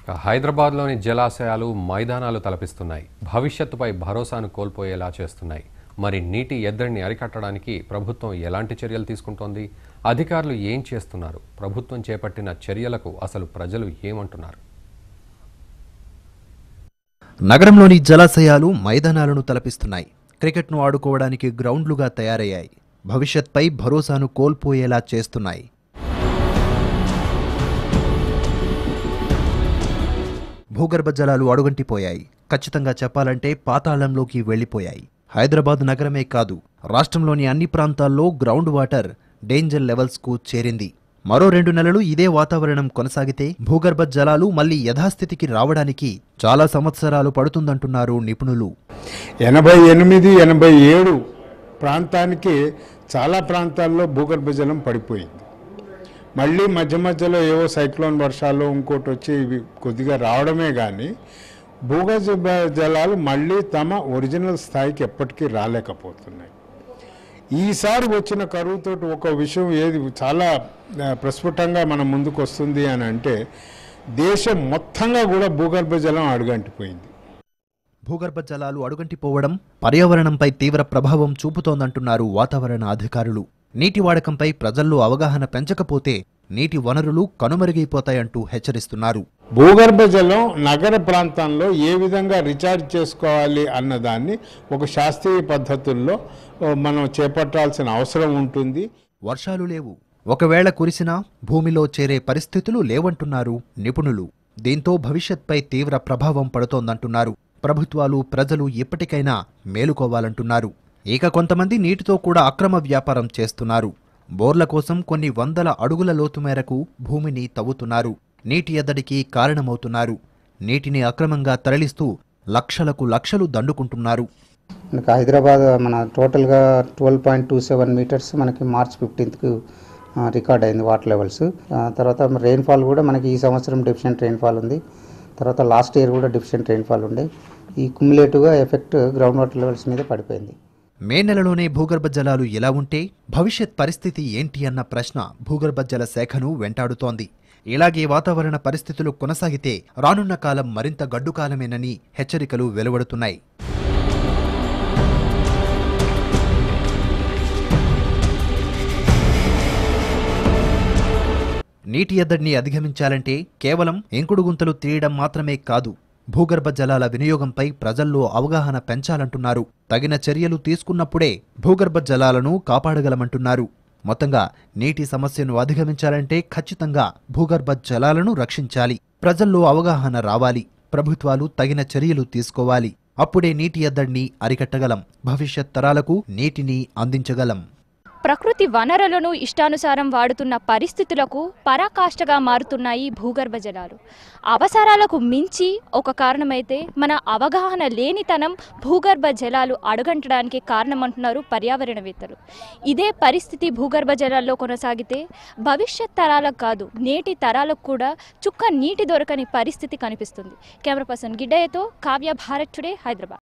ఇక హైదరాబాద్లోని జలాశయాలు మైదానాలు తలపిస్తున్నాయి భవిష్యత్తుపై భరోసాను కోల్పోయేలా చేస్తున్నాయి మరి నీటి ఎద్దడిని అరికట్టడానికి ప్రభుత్వం ఎలాంటి చర్యలు తీసుకుంటోంది అధికారులు ఏం చేస్తున్నారు ప్రభుత్వం చేపట్టిన చర్యలకు అసలు ప్రజలు ఏమంటున్నారు నగరంలోని జలాశయాలు మైదానాలను తలపిస్తున్నాయి క్రికెట్ను ఆడుకోవడానికి గ్రౌండ్లుగా తయారయ్యాయి భవిష్యత్పై భరోసాను కోల్పోయేలా చేస్తున్నాయి భూగర్భ జలాలు అడుగంటిపోయాయి ఖచ్చితంగా చెప్పాలంటే పాతాళంలోకి వెళ్లిపోయాయి హైదరాబాద్ నగరమే కాదు రాష్ట్రంలోని అన్ని ప్రాంతాల్లో గ్రౌండ్ వాటర్ డేంజర్ లెవెల్స్కు చేరింది మరో రెండు నెలలు ఇదే వాతావరణం కొనసాగితే భూగర్భ జలాలు మళ్లీ యథాస్థితికి రావడానికి చాలా సంవత్సరాలు పడుతుందంటున్నారు నిపుణులు ఎనభై ఎనిమిది ఎనభై ఏడు ప్రాంతానికి చాలా ప్రాంతాల్లో భూగర్భ జలం పడిపోయింది మళ్ళీ మధ్య మధ్యలో ఏవో సైక్లోన్ వర్షాలు ఇంకోటి వచ్చి ఇవి కొద్దిగా రావడమే కానీ భూగర్భ జలాలు మళ్ళీ తమ ఒరిజినల్ స్థాయికి ఎప్పటికీ రాలేకపోతున్నాయి ఈసారి వచ్చిన కరువుతో ఒక విషయం ఏది చాలా ఆ, ప్రస్ఫుటంగా మన ముందుకు వస్తుంది అని అంటే దేశం మొత్తంగా కూడా భూగర్భ జలం అడుగంటిపోయింది భూగర్భ జలాలు అడుగంటిపోవడం పర్యావరణంపై తీవ్ర ప్రభావం చూపుతోందంటున్నారు వాతావరణ అధికారులు నీటి వాడకంపై ప్రజల్లో అవగాహన పెంచకపోతే నీటి వనరులు కనుమరుగైపోతాయంటూ హెచ్చరిస్తున్నారు భూగర్భ జలం నగర ప్రాంతంలో ఏ విధంగా రీఛార్జ్ చేసుకోవాలి అన్నదాన్ని ఒక శాస్త్రీయ పద్ధతుల్లో ఓ, మనం చేపట్టాల్సిన అవసరం ఉంటుంది వర్షాలు లేవు ఒకవేళ కురిసినా భూమిలో చేరే పరిస్థితులు లేవంటున్నారు నిపుణులు దీంతో భవిష్యత్పై తీవ్ర ప్రభావం పడుతోందంటున్నారు ప్రభుత్వాలు ప్రజలు ఇప్పటికైనా మేలుకోవాలంటున్నారు ఇక కొంతమంది నీటితో కూడా అక్రమ వ్యాపారం చేస్తున్నారు బోర్ల కోసం కొన్ని వందల అడుగుల లోతు మేరకు భూమిని తవ్వుతున్నారు నీటి ఎద్దడికి కారణమవుతున్నారు నీటిని అక్రమంగా తరలిస్తూ లక్షలకు లక్షలు దండుకుంటున్నారు మనకి హైదరాబాద్ మన టోటల్గా twelve point two seven metres మనకి మార్చ్ ఫిఫ్టీన్త్కి రికార్డ్ అయింది వాటర్ లెవెల్స్ ఆ, తర్వాత రెయిన్ఫాల్ కూడా మనకి ఈ సంవత్సరం డెఫిషియెంట్ రెయిన్ఫాల్ ఉంది తర్వాత లాస్ట్ ఇయర్ కూడా డెఫిషియెంట్ రెయిన్ఫాల్ ఉండే ఈ కుములేటివ్గా ఎఫెక్ట్ గ్రౌండ్ వాటర్ లెవెల్స్ మీద పడిపోయింది మే నెలలోనే భూగర్భ జలాలు ఎలా ఉంటే భవిష్యత్ పరిస్థితి ఏంటి అన్న ప్రశ్న భూగర్భ జల శాఖను వెంటాడుతోంది ఇలాగే వాతావరణ పరిస్థితులు కొనసాగితే రానున్న కాలం మరింత గడ్డు కాలమేనని హెచ్చరికలు వెలువడుతున్నాయి నీటి ఎద్దడిని అధిగమించాలంటే కేవలం ఎంకుడు గుంతలు తీయడం మాత్రమే కాదు భూగర్భ జలాల వినియోగంపై ప్రజల్లో అవగాహన పెంచాలంటున్నారు తగిన చర్యలు తీసుకున్నప్పుడే భూగర్భ జలాలను కాపాడగలమంటున్నారు మొత్తంగా నీటి సమస్యను అధిగమించాలంటే ఖచ్చితంగా భూగర్భ జలాలను రక్షించాలి ప్రజల్లో అవగాహన రావాలి ప్రభుత్వాలు తగిన చర్యలు తీసుకోవాలి అప్పుడే నీటి ఎద్దడిని అరికట్టగలం భవిష్యత్ తరాలకు నీటిని అందించగలం ప్రకృతి వనరులను ఇష్టానుసారం వాడుతున్న పరిస్థితులకు పరాకాష్ఠగా మారుతున్నాయి భూగర్భ జలాలు అవసరాలకు మించి ఒక కారణమైతే మన అవగాహన లేనితనం భూగర్భ జలాలు అడుగంటడానికి కారణమంటున్నారు పర్యావరణవేత్తలు ఇదే పరిస్థితి భూగర్భ జలాల్లో కొనసాగితే భవిష్యత్ తరాలకు కాదు నేటి తరాలకు కూడా చుక్క నీటి దొరకని పరిస్థితి కనిపిస్తుంది కెమెరా పర్సన్ గిడ్డయ్యతో కావ్య భారత్ టుడే హైదరాబాద్